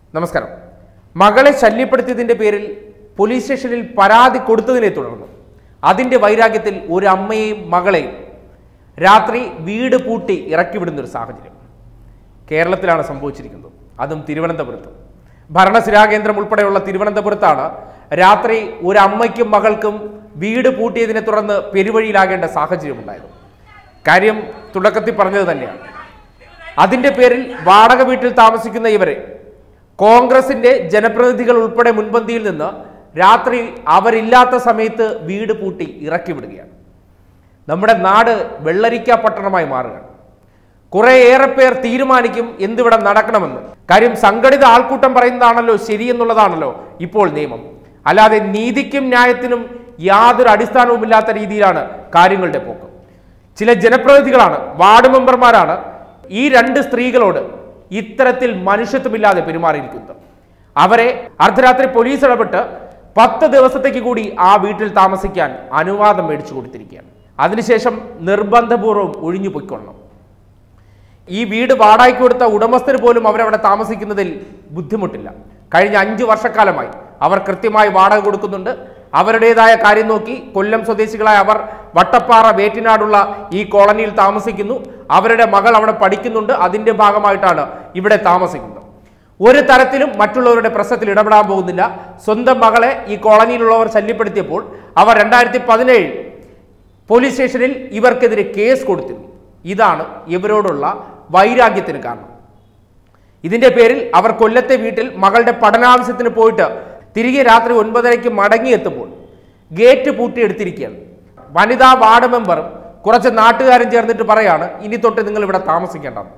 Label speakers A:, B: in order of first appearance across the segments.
A: നമസ്കാരം മകളെ ശല്യപ്പെടുത്തിയതിന്റെ പേരിൽ പോലീസ് സ്റ്റേഷനിൽ പരാതി കൊടുത്തതിനെ തുടർന്ന് അതിന്റെ വൈരാഗ്യത്തിൽ ഒരു അമ്മയെയും മകളെയും രാത്രി വീട് പൂട്ടി ഇറക്കിവിടുന്ന ഒരു സാഹചര്യം കേരളത്തിലാണ് സംഭവിച്ചിരിക്കുന്നത് അതും തിരുവനന്തപുരത്ത് ഭരണസിരാകേന്ദ്രം ഉൾപ്പെടെയുള്ള തിരുവനന്തപുരത്താണ് രാത്രി ഒരു അമ്മയ്ക്കും മകൾക്കും വീട് പൂട്ടിയതിനെ തുടർന്ന് പെരുവഴിയിലാകേണ്ട സാഹചര്യമുണ്ടായത് കാര്യം തുടക്കത്തിൽ പറഞ്ഞത് തന്നെയാണ് അതിന്റെ പേരിൽ വാടക വീട്ടിൽ താമസിക്കുന്ന ഇവരെ കോൺഗ്രസിന്റെ ജനപ്രതിനിധികൾ ഉൾപ്പെടെ മുൻപന്തിയിൽ നിന്ന് രാത്രി അവരില്ലാത്ത സമയത്ത് വീട് പൂട്ടി ഇറക്കി വിടുകയാണ് നമ്മുടെ നാട് വെള്ളരിക്ക പട്ടണമായി മാറുകയാണ് കുറെ ഏറെ പേർ തീരുമാനിക്കും എന്തിവിടെ നടക്കണമെന്ന് കാര്യം സംഘടിത ആൾക്കൂട്ടം പറയുന്നതാണല്ലോ ശരിയെന്നുള്ളതാണല്ലോ ഇപ്പോൾ നിയമം അല്ലാതെ നീതിക്കും ന്യായത്തിനും യാതൊരു അടിസ്ഥാനവുമില്ലാത്ത രീതിയിലാണ് കാര്യങ്ങളുടെ പോക്ക് ചില ജനപ്രതിനിധികളാണ് വാർഡ് മെമ്പർമാരാണ് ഈ രണ്ട് സ്ത്രീകളോട് ഇത്തരത്തിൽ മനുഷ്യത്വമില്ലാതെ പെരുമാറിയിരിക്കുന്നത് അവരെ അർദ്ധരാത്രി പോലീസ് ഇടപെട്ട് പത്ത് ദിവസത്തേക്ക് കൂടി ആ വീട്ടിൽ താമസിക്കാൻ അനുവാദം മേടിച്ചു കൊടുത്തിരിക്കുകയാണ് അതിനുശേഷം നിർബന്ധപൂർവ്വം ഒഴിഞ്ഞു പൊയ്ക്കൊള്ളണം ഈ വീട് വാടകയ്ക്ക് കൊടുത്ത ഉടമസ്ഥന് പോലും അവരവിടെ താമസിക്കുന്നതിൽ ബുദ്ധിമുട്ടില്ല കഴിഞ്ഞ അഞ്ചു വർഷക്കാലമായി അവർ കൃത്യമായി വാടക കൊടുക്കുന്നുണ്ട് അവരുടേതായ കാര്യം നോക്കി കൊല്ലം സ്വദേശികളായ അവർ വട്ടപ്പാറ വേറ്റിനാടുള്ള ഈ കോളനിയിൽ താമസിക്കുന്നു അവരുടെ മകൾ അവിടെ പഠിക്കുന്നുണ്ട് അതിന്റെ ഭാഗമായിട്ടാണ് ഇവിടെ താമസിക്കുന്നത് ഒരു തരത്തിലും മറ്റുള്ളവരുടെ പ്രശ്നത്തിൽ ഇടപെടാൻ പോകുന്നില്ല സ്വന്തം മകളെ ഈ കോളനിയിലുള്ളവർ ശല്യപ്പെടുത്തിയപ്പോൾ അവർ രണ്ടായിരത്തി പതിനേഴിൽ പോലീസ് സ്റ്റേഷനിൽ ഇവർക്കെതിരെ കേസ് കൊടുത്തിരുന്നു ഇതാണ് ഇവരോടുള്ള വൈരാഗ്യത്തിന് കാരണം ഇതിന്റെ പേരിൽ അവർ കൊല്ലത്തെ വീട്ടിൽ മകളുടെ പഠനാവശ്യത്തിന് പോയിട്ട് തിരികെ രാത്രി ഒൻപതരയ്ക്ക് മടങ്ങിയെത്തുമ്പോൾ ഗേറ്റ് പൂട്ടിയെടുത്തിരിക്കുകയാണ് വനിതാ വാർഡ് മെമ്പറും കുറച്ച് നാട്ടുകാരും ചേർന്നിട്ട് പറയാണ് ഇനി തൊട്ട് നിങ്ങൾ ഇവിടെ താമസിക്കേണ്ടെന്ന്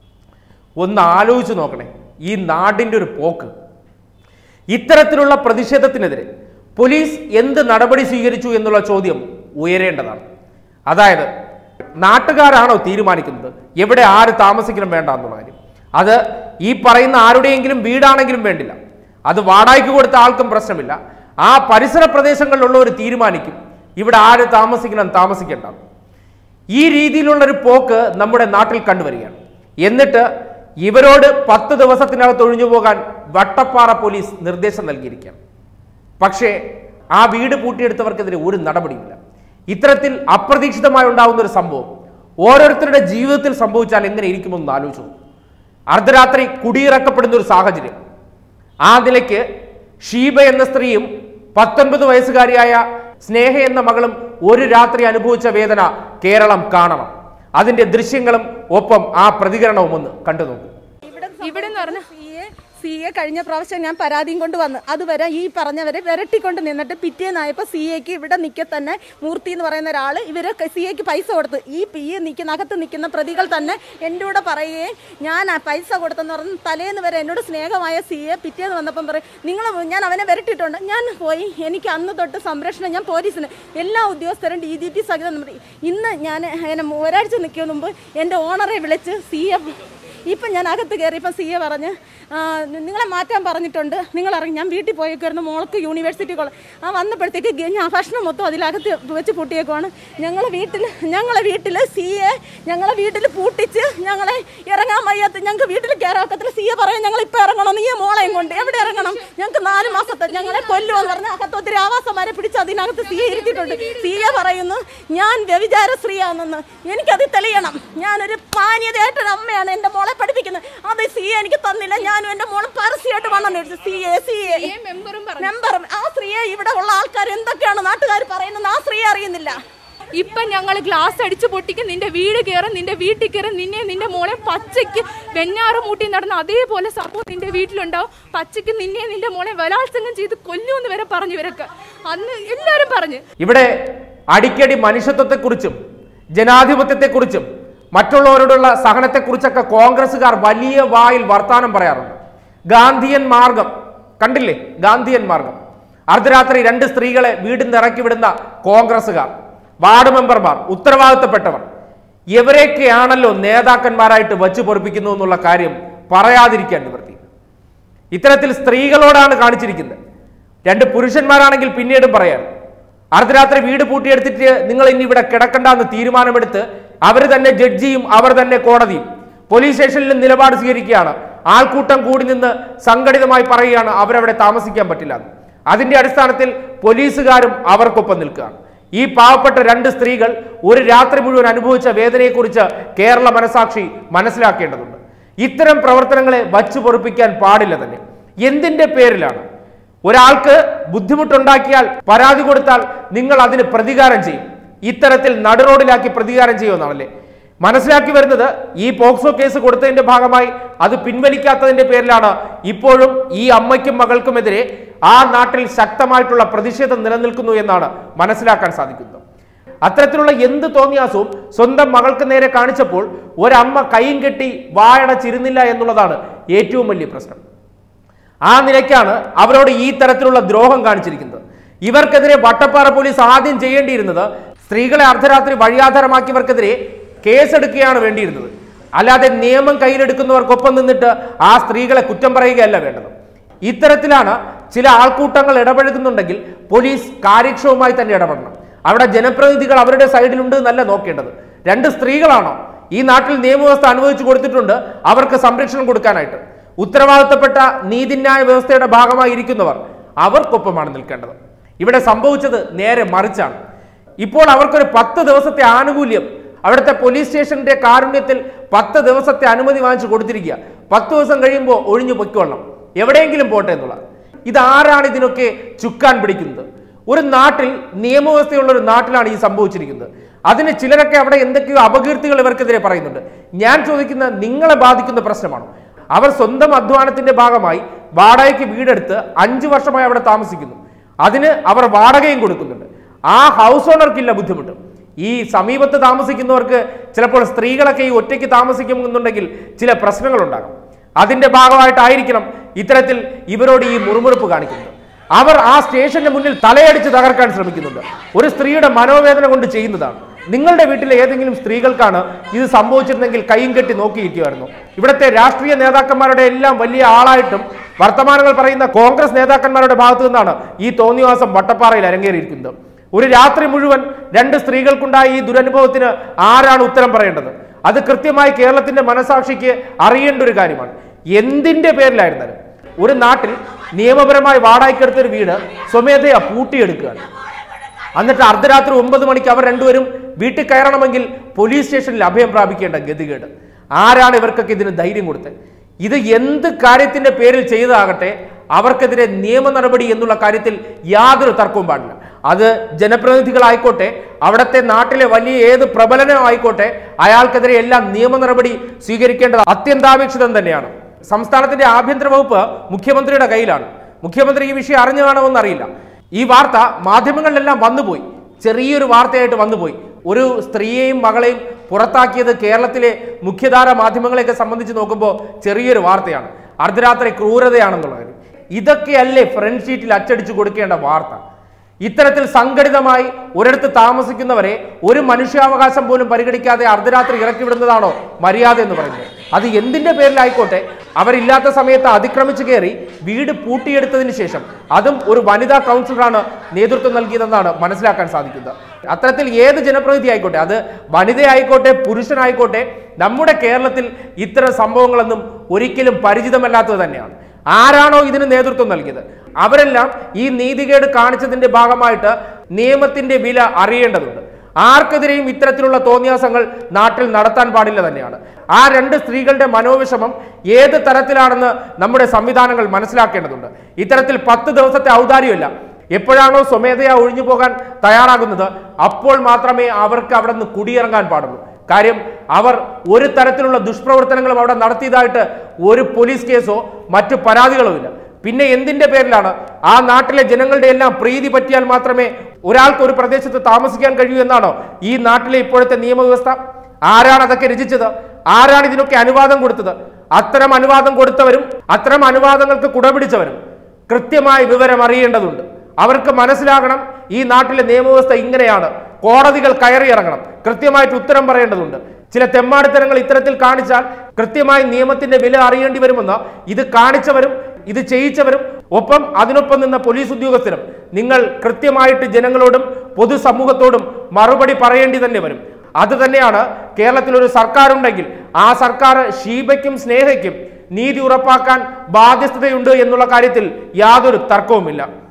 A: ഒന്ന് ആലോചിച്ച് നോക്കണേ ഈ നാടിൻ്റെ ഒരു പോക്ക് ഇത്തരത്തിലുള്ള പ്രതിഷേധത്തിനെതിരെ പോലീസ് എന്ത് നടപടി സ്വീകരിച്ചു എന്നുള്ള ചോദ്യം ഉയരേണ്ടതാണ് അതായത് നാട്ടുകാരാണോ തീരുമാനിക്കുന്നത് എവിടെ ആര് താമസിക്കണം വേണ്ട എന്നുള്ള കാര്യം അത് ഈ പറയുന്ന ആരുടെയെങ്കിലും വീടാണെങ്കിലും വേണ്ടില്ല അത് വാടകയ്ക്ക് കൊടുത്ത ആൾക്കും പ്രശ്നമില്ല ആ പരിസര പ്രദേശങ്ങളിലുള്ളവർ തീരുമാനിക്കും ഇവിടെ ആര് താമസിക്കണം താമസിക്കേണ്ട ഈ രീതിയിലുള്ള ഒരു പോക്ക് നമ്മുടെ നാട്ടിൽ കണ്ടുവരികയാണ് എന്നിട്ട് ഇവരോട് പത്ത് ദിവസത്തിനകത്ത് ഒഴിഞ്ഞു പോകാൻ വട്ടപ്പാറ പോലീസ് നിർദ്ദേശം നൽകിയിരിക്കുകയാണ് പക്ഷേ ആ വീട് പൂട്ടിയെടുത്തവർക്കെതിരെ ഒരു നടപടിയില്ല ഇത്തരത്തിൽ അപ്രതീക്ഷിതമായി ഉണ്ടാകുന്ന ഒരു സംഭവം ഓരോരുത്തരുടെ ജീവിതത്തിൽ സംഭവിച്ചാൽ എങ്ങനെ ഇരിക്കുമെന്ന് ആലോചിച്ചു നോക്കൂ. അർദ്ധരാത്രി കുടിയിറക്കപ്പെടുന്ന ഒരു സാഹചര്യം ആ നിലയ്ക്ക് ഷീബ എന്ന സ്ത്രീയും പത്തൊൻപത് വയസ്സുകാരിയായ സ്നേഹ എന്ന മകളും ഒരു രാത്രി അനുഭവിച്ച വേദന കേരളം കാണണം അതിന്റെ ദൃശ്യങ്ങളും ഒപ്പം ആ പ്രതികരണവും ഒന്ന് കണ്ടു നോക്കൂ
B: ഇവിടെ എന്ന് പറഞ്ഞ സി എ കഴിഞ്ഞ പ്രാവശ്യം ഞാൻ പരാതിയും കൊണ്ട് വന്ന് അതുവരെ ഈ പറഞ്ഞവരെ വിരട്ടിക്കൊണ്ട് നിന്നിട്ട് പിറ്റേന്നായപ്പോൾ സി എക്ക് ഇവിടെ നിൽക്കെ തന്നെ മൂർത്തി എന്ന് പറയുന്ന ഒരാൾ ഇവര് സി എക്ക് പൈസ കൊടുത്ത് ഈ പി എ നിൽക്കുന്ന അകത്ത് നിൽക്കുന്ന പ്രതികൾ തന്നെ എൻ്റെ കൂടെ പറയുകയും ഞാൻ ആ പൈസ കൊടുത്തെന്ന് പറഞ്ഞ് തലേന്ന് വരെ എന്നോട് സ്നേഹമായ സി എ പിറ്റേന്ന് വന്നപ്പം പറയും നിങ്ങൾ ഞാൻ അവനെ വിരട്ടിയിട്ടുണ്ട് ഞാൻ പോയി എനിക്ക് അന്ന് തൊട്ട് സംരക്ഷണം ഞാൻ പോലീസിന് എല്ലാ ഉദ്യോഗസ്ഥരും ഡി ജി പി സഹിതം നിർത്തി. ഇന്ന് ഞാൻ എന്നെ ഒരാഴ്ച നിൽക്കുന്ന മുമ്പ് എൻ്റെ ഓണറെ വിളിച്ച് സി എ ഇപ്പം ഞാൻ അകത്ത് കയറിയപ്പോൾ സി എ പറഞ്ഞ് ആ, നിങ്ങളെ മാറ്റാൻ പറഞ്ഞിട്ടുണ്ട് നിങ്ങൾ ഇറങ്ങി ഞാൻ വീട്ടിൽ പോയേക്കായിരുന്നു മോൾക്ക് യൂണിവേഴ്സിറ്റി കോളേജ് ആ വന്നപ്പോഴത്തേക്ക് ഗ- ഞാൻ ഭക്ഷണം മൊത്തം അതിലകത്ത് വെച്ച് പൂട്ടിയേക്കുവാണ് ഞങ്ങളെ വീട്ടിൽ ഞങ്ങളെ വീട്ടിൽ സി എ ഞങ്ങളെ വീട്ടിൽ പൂട്ടിച്ച് ഞങ്ങളെ ഇറങ്ങാൻ വയ്യാത്ത ഞങ്ങൾക്ക് വീട്ടിൽ കയറാക്കത്തില്ല സി എ പറയാം ഞങ്ങൾ ഇപ്പം ഇറങ്ങണം നീ മോളെയും കൊണ്ട് എവിടെ ഇറങ്ങണം ഞങ്ങൾക്ക് നാല് മാസത്തെ ഞങ്ങളെ കൊല്ലുമെന്ന് പറഞ്ഞ അകത്ത് ഒത്തിരി ആവാസന്മാരെ പിടിച്ച് അതിനകത്ത് സി എ ഇരുത്തിയിട്ടുണ്ട് സി എ പറയുന്നു ഞാൻ വ്യഭിചാര സ്ത്രീയാണെന്ന് എനിക്കത് തെളിയണം ഞാനൊരു മാന്യതയായിട്ടൊരു അമ്മയാണ് എൻ്റെ മോളെ പഠിപ്പിക്കുന്നത് അത് സി എ എനിക്ക് തന്നില്ല ഞാനും എൻ്റെ മോളും പരസ്യമായിട്ട് വണ്ണം മേടിച്ചു സി എ സി എ മെമ്പറും ആ സ്ത്രീയെ ഇവിടെ ഉള്ള ആൾക്കാർ എന്തൊക്കെയാണ് നാട്ടുകാർ പറയുന്നത് ആ സ്ത്രീയെ അറിയുന്നില്ല
C: ഇപ്പൊ ഞങ്ങൾ ഗ്ലാസ് അടിച്ചു പൊട്ടിക്കും നിന്റെ വീട് കയറും നിന്റെ വീട്ടിൽ കയറും നിന്നെ നിന്റെ മോളെ പച്ചയ്ക്ക് വെഞ്ഞാറ് മൂട്ടി നടന്ന അതേപോലെ സംഭവം നിന്റെ വീട്ടിലുണ്ടാവും പച്ചയ്ക്ക് നിന്നെ നിന്റെ മോളെ ബലാത്സംഗം ചെയ്ത് കൊല്ലുമെന്ന് വരെ പറഞ്ഞു ഇവരൊക്കെ അന്ന് എല്ലാരും പറഞ്ഞു
A: ഇവിടെ അടിക്കടി മനുഷ്യത്വത്തെക്കുറിച്ചും ജനാധിപത്യത്തെക്കുറിച്ചും മറ്റുള്ളവരോടുള്ള സഹനത്തെക്കുറിച്ചൊക്കെ കോൺഗ്രസ്സുകാർ വലിയ വായിൽ വർത്താനം പറയാറുണ്ട് ഗാന്ധിയൻ മാർഗം കണ്ടില്ലേ ഗാന്ധിയൻ മാർഗം അർദ്ധരാത്രി രണ്ട് സ്ത്രീകളെ വീട്ടിൽ നിന്ന് ഇറക്കി വിടുന്ന കോൺഗ്രസ്സുകാർ വാർഡ് മെമ്പർമാർ ഉത്തരവാദിത്തപ്പെട്ടവർ ഇവരെയൊക്കെയാണല്ലോ നേതാക്കന്മാരായിട്ട് വച്ചു പൊറപ്പിക്കുന്നു എന്നുള്ള കാര്യം പറയാതിരിക്കാൻ നിവർത്തി ഇത്തരത്തിൽ സ്ത്രീകളോടാണ് കാണിച്ചിരിക്കുന്നത് രണ്ട് പുരുഷന്മാരാണെങ്കിൽ പിന്നീടും പറയാം അർദ്ധരാത്രി വീട് പൂട്ടിയെടുത്തിട്ട് നിങ്ങൾ ഇനി ഇവിടെ കിടക്കണ്ടെന്ന് തീരുമാനമെടുത്ത് അവർ തന്നെ ജഡ്ജിയും അവർ തന്നെ കോടതിയും പോലീസ് സ്റ്റേഷനിൽ നിലപാട് സ്വീകരിക്കുകയാണ് ആൾക്കൂട്ടം കൂടി നിന്ന് സംഘടിതമായി പറയുകയാണ് അവരവിടെ താമസിക്കാൻ പറ്റില്ല എന്ന്. അതിന്റെ അടിസ്ഥാനത്തിൽ പോലീസുകാരും അവർക്കൊപ്പം നിൽക്കുകയാണ് ഈ പാവപ്പെട്ട രണ്ട് സ്ത്രീകൾ ഒരു രാത്രി മുഴുവൻ അനുഭവിച്ച വേദനയെക്കുറിച്ച് കേരള മനസാക്ഷി മനസ്സിലാക്കേണ്ടതുണ്ട് ഇത്തരം പ്രവർത്തനങ്ങളെ വച്ചു പൊറുപ്പിക്കാൻ പാടില്ല തന്നെ എന്തിന്റെ പേരിലാണ് ഒരാൾക്ക് ബുദ്ധിമുട്ടുണ്ടാക്കിയാൽ പരാതി കൊടുത്താൽ നിങ്ങൾ അതിന് പ്രതികാരം ചെയ്യും ഇത്തരത്തിൽ നടുറോഡിലാക്കി പ്രതികാരം ചെയ്യുമെന്നാണല്ലേ മനസ്സിലാക്കി വരുന്നത് ഈ പോക്സോ കേസ് കൊടുത്തതിന്റെ ഭാഗമായി അത് പിൻവലിക്കാത്തതിന്റെ പേരിലാണ് ഇപ്പോഴും ഈ അമ്മയ്ക്കും മകൾക്കുമെതിരെ ആ നാട്ടിൽ ശക്തമായിട്ടുള്ള പ്രതിഷേധം നിലനിൽക്കുന്നു എന്നാണ് മനസ്സിലാക്കാൻ സാധിക്കുന്നത് അത്തരത്തിലുള്ള എന്ത് തോന്നിയാസവും സ്വന്തം മകൾക്ക് നേരെ കാണിച്ചപ്പോൾ ഒരമ്മ കൈയും കെട്ടി വായടച്ചിരുന്നില്ല എന്നുള്ളതാണ് ഏറ്റവും വലിയ പ്രശ്നം ആ നിലയ്ക്കാണ് അവരോട് ഈ തരത്തിലുള്ള ദ്രോഹം കാണിച്ചിരിക്കുന്നത് ഇവർക്കെതിരെ വട്ടപ്പാറ പോലീസ് ആദ്യം ചെയ്യേണ്ടിയിരുന്നത് സ്ത്രീകളെ അർദ്ധരാത്രി വഴിയാധാരമാക്കിയവർക്കെതിരെ കേസെടുക്കുകയാണ് വേണ്ടിയിരുന്നത് അല്ലാതെ നിയമം കയ്യിലെടുക്കുന്നവർക്കൊപ്പം നിന്നിട്ട് ആ സ്ത്രീകളെ കുറ്റം പറയുകയല്ല വേണ്ടത് ഇത്തരത്തിലാണ് ചില ആൾക്കൂട്ടങ്ങൾ ഇടപഴകുന്നുണ്ടെങ്കിൽ പോലീസ് കാര്യക്ഷമമായി തന്നെ ഇടപെടണം അവിടെ ജനപ്രതിനിധികൾ അവരുടെ സൈഡിലുണ്ട് എന്നല്ല നോക്കേണ്ടത് രണ്ട് സ്ത്രീകളാണോ ഈ നാട്ടിൽ നിയമവ്യവസ്ഥ അനുവദിച്ചു കൊടുത്തിട്ടുണ്ട് അവർക്ക് സംരക്ഷണം കൊടുക്കാനായിട്ട് ഉത്തരവാദിത്തപ്പെട്ട നീതിന്യായ വ്യവസ്ഥയുടെ ഭാഗമായി ഇരിക്കുന്നവർ അവർക്കൊപ്പമാണ് നിൽക്കേണ്ടത് ഇവിടെ സംഭവിച്ചത് നേരെ മറിച്ചാണ് ഇപ്പോൾ അവർക്കൊരു പത്ത് ദിവസത്തെ ആനുകൂല്യം അവിടുത്തെ പോലീസ് സ്റ്റേഷന്റെ കാരുണ്യത്തിൽ പത്ത് ദിവസത്തെ അനുമതി വാങ്ങിച്ചു കൊടുത്തിരിക്കുക പത്ത് ദിവസം കഴിയുമ്പോൾ ഒഴിഞ്ഞു പൊയ്ക്കൊള്ളണം എവിടെയെങ്കിലും പോട്ടെ എന്നുള്ള ഇതാരാണ് ഇതിനൊക്കെ ചുക്കാൻ പിടിക്കുന്നത് ഒരു നാട്ടിൽ നിയമവ്യവസ്ഥയുള്ള ഒരു നാട്ടിലാണ് ഈ സംഭവിച്ചിരിക്കുന്നത് അതിന് ചിലരൊക്കെ അവിടെ എന്തൊക്കെയോ അപകീർത്തികൾ ഇവർക്കെതിരെ പറയുന്നുണ്ട് ഞാൻ ചോദിക്കുന്ന നിങ്ങളെ ബാധിക്കുന്ന പ്രശ്നമാണ് അവർ സ്വന്തം അധ്വാനത്തിന്റെ ഭാഗമായി വാടകയ്ക്ക് വീടെടുത്ത് അഞ്ചു വർഷമായി അവിടെ താമസിക്കുന്നു അതിന് അവർ വാടകയും കൊടുക്കുന്നുണ്ട് ആ ഹൗസ് ഓണർക്കില്ല ബുദ്ധിമുട്ട് ഈ സമീപത്ത് താമസിക്കുന്നവർക്ക് ചിലപ്പോൾ സ്ത്രീകളൊക്കെ ഈ ഒറ്റയ്ക്ക് താമസിക്കുമെന്നുണ്ടെങ്കിൽ ചില പ്രശ്നങ്ങളുണ്ടാകും അതിന്റെ ഭാഗമായിട്ടായിരിക്കണം ഇത്തരത്തിൽ ഇവരോട് ഈ മുറുമുറുപ്പ് കാണിക്കുന്നത് അവർ ആ സ്റ്റേഷന്റെ മുന്നിൽ തലയടിച്ച് തകർക്കാൻ ശ്രമിക്കുന്നുണ്ട് ഒരു സ്ത്രീയുടെ മനോവേദന കൊണ്ട് ചെയ്യുന്നതാണ് നിങ്ങളുടെ വീട്ടിലെ ഏതെങ്കിലും സ്ത്രീകൾക്കാണ് ഇത് സംഭവിച്ചിരുന്നെങ്കിൽ കൈയും കെട്ടി നോക്കിയിരിക്കുമായിരുന്നു ഇവിടുത്തെ രാഷ്ട്രീയ നേതാക്കന്മാരുടെ എല്ലാം വലിയ ആളായിട്ടും വർത്തമാനങ്ങൾ പറയുന്ന കോൺഗ്രസ് നേതാക്കന്മാരുടെ ഭാഗത്തു നിന്നാണ് ഈ തോന്നിവാസം വട്ടപ്പാറയിൽ അരങ്ങേറിയിരിക്കുന്നത് ഒരു രാത്രി മുഴുവൻ രണ്ട് സ്ത്രീകൾക്കുണ്ടായ ഈ ദുരനുഭവത്തിന് ആരാണ് ഉത്തരം പറയേണ്ടത് അത് കൃത്യമായി കേരളത്തിന്റെ മനസാക്ഷിക്ക് അറിയേണ്ട ഒരു കാര്യമാണ് എന്തിന്റെ പേരിലായിരുന്നാലും ഒരു നാട്ടിൽ നിയമപരമായി വാടകയ്ക്കെടുത്ത ഒരു വീട് സ്വമേധയാ പൂട്ടിയെടുക്കുകയാണ് എന്നിട്ട് അർദ്ധരാത്രി ഒമ്പത് മണിക്ക് അവർ രണ്ടുപേരും വീട്ടിൽ കയറണമെങ്കിൽ പോലീസ് സ്റ്റേഷനിൽ അഭയം പ്രാപിക്കേണ്ട ഗതികേട് ആരാണ് ഇവർക്കൊക്കെ ഇതിന് ധൈര്യം കൊടുത്തത് ഇത് എന്ത് കാര്യത്തിന്റെ പേരിൽ ചെയ്തതാകട്ടെ അവർക്കെതിരെ നിയമ നടപടി എന്നുള്ള കാര്യത്തിൽ യാതൊരു തർക്കവും പാടില്ല അത് ജനപ്രതിനിധികളായിക്കോട്ടെ അവിടുത്തെ നാട്ടിലെ വലിയ ഏത് പ്രബലനമായിക്കോട്ടെ അയാൾക്കെതിരെ എല്ലാം നിയമ നടപടി സ്വീകരിക്കേണ്ടത് അത്യന്താപേക്ഷിതം തന്നെയാണ് സംസ്ഥാനത്തിന്റെ ആഭ്യന്തര വകുപ്പ് മുഖ്യമന്ത്രിയുടെ കയ്യിലാണ് മുഖ്യമന്ത്രി ഈ വിഷയം അറിഞ്ഞു കാണുമെന്ന് അറിയില്ല ഈ വാർത്ത മാധ്യമങ്ങളിലെല്ലാം വന്നുപോയി ചെറിയൊരു വാർത്തയായിട്ട് വന്നുപോയി ഒരു സ്ത്രീയെയും മകളെയും പുറത്താക്കിയത് കേരളത്തിലെ മുഖ്യധാര മാധ്യമങ്ങളെയൊക്കെ സംബന്ധിച്ച് നോക്കുമ്പോൾ ചെറിയൊരു വാർത്തയാണ് അർദ്ധരാത്രി ക്രൂരതയാണെന്നുള്ള കാര്യം ഇതൊക്കെയല്ലേ ഫ്രണ്ട് ഷീറ്റിൽ അച്ചടിച്ചു കൊടുക്കേണ്ട വാർത്ത ഇത്തരത്തിൽ സംഘടിതമായി ഒരിടത്ത് താമസിക്കുന്നവരെ ഒരു മനുഷ്യാവകാശം പോലും പരിഗണിക്കാതെ അർദ്ധരാത്രി ഇറക്കി വിടുന്നതാണോ മര്യാദ എന്ന് പറയുന്നത് അത് എന്തിന്റെ പേരിലായിക്കോട്ടെ അവരില്ലാത്ത സമയത്ത് അതിക്രമിച്ചു കയറി വീട് പൂട്ടിയെടുത്തതിന് ശേഷം അതും ഒരു വനിതാ കൗൺസിലറാണ് നേതൃത്വം നൽകിയതെന്നാണ് മനസ്സിലാക്കാൻ സാധിക്കുന്നത് അത്തരത്തിൽ ഏത് ജനപ്രതിനിധി ആയിക്കോട്ടെ അത് വനിതയായിക്കോട്ടെ പുരുഷനായിക്കോട്ടെ നമ്മുടെ കേരളത്തിൽ ഇത്തരം സംഭവങ്ങളൊന്നും ഒരിക്കലും പരിചിതമല്ലാത്തത് തന്നെയാണ് ആരാണോ ഇതിന് നേതൃത്വം നൽകിയത് അവരെല്ലാം ഈ നീതികേട് കാണിച്ചതിന്റെ ഭാഗമായിട്ട് നിയമത്തിന്റെ വില അറിയേണ്ടതുണ്ട് ആർക്കെതിരെയും ഇത്തരത്തിലുള്ള തോന്നിയാസങ്ങൾ നാട്ടിൽ നടത്താൻ പാടില്ല തന്നെയാണ് ആ രണ്ട് സ്ത്രീകളുടെ മനോവിഷമം ഏത് തരത്തിലാണെന്ന് നമ്മുടെ സംവിധാനങ്ങൾ മനസ്സിലാക്കേണ്ടതുണ്ട് ഇത്തരത്തിൽ പത്ത് ദിവസത്തെ ഔദാര്യമല്ല എപ്പോഴാണോ സ്വമേധയാ ഒഴിഞ്ഞു പോകാൻ തയ്യാറാകുന്നത് അപ്പോൾ മാത്രമേ അവർക്ക് അവിടെ നിന്ന് കുടിയിറങ്ങാൻ പാടുള്ളൂ കാര്യം അവർ ഒരു തരത്തിലുള്ള ദുഷ്പ്രവർത്തനങ്ങളും അവിടെ നടത്തിയതായിട്ട് ഒരു പോലീസ് കേസോ മറ്റു പരാതികളോ ഇല്ല പിന്നെ എന്തിന്റെ പേരിലാണ് ആ നാട്ടിലെ ജനങ്ങളുടെ എല്ലാം പ്രീതി പറ്റിയാൽ മാത്രമേ ഒരാൾക്ക് ഒരു പ്രദേശത്ത് താമസിക്കാൻ കഴിയൂ എന്നാണോ ഈ നാട്ടിലെ ഇപ്പോഴത്തെ നിയമവ്യവസ്ഥ ആരാണ് അതൊക്കെ രചിച്ചത് ആരാണ് ഇതിനൊക്കെ അനുവാദം കൊടുത്തത് അത്തരം അനുവാദം കൊടുത്തവരും അത്തരം അനുവാദങ്ങൾക്ക് കുടപിടിച്ചവരും കൃത്യമായി വിവരം അറിയേണ്ടതുണ്ട് അവർക്ക് മനസ്സിലാകണം ഈ നാട്ടിലെ നിയമവ്യവസ്ഥ ഇങ്ങനെയാണ് കോടതികൾ കയറി ഇറങ്ങണം കൃത്യമായിട്ട് ഉത്തരം പറയേണ്ടതുണ്ട് ചില തെമ്മാടിത്തരങ്ങൾ ഇത്തരത്തിൽ കാണിച്ചാൽ കൃത്യമായി നിയമത്തിന്റെ വില അറിയേണ്ടി വരുമെന്ന് ഇത് കാണിച്ചവരും ഇത് ചെയ്യിച്ചവരും ഒപ്പം അതിനൊപ്പം നിന്ന പോലീസ് ഉദ്യോഗസ്ഥരും നിങ്ങൾ കൃത്യമായിട്ട് ജനങ്ങളോടും പൊതുസമൂഹത്തോടും മറുപടി പറയേണ്ടി തന്നെ വരും അത് തന്നെയാണ് കേരളത്തിൽ ഒരു സർക്കാർ ഉണ്ടെങ്കിൽ ആ സർക്കാർ ഷീബയ്ക്കും സ്നേഹയ്ക്കും നീതി ഉറപ്പാക്കാൻ ബാധ്യസ്ഥതയുണ്ട് എന്നുള്ള കാര്യത്തിൽ യാതൊരു തർക്കവുമില്ല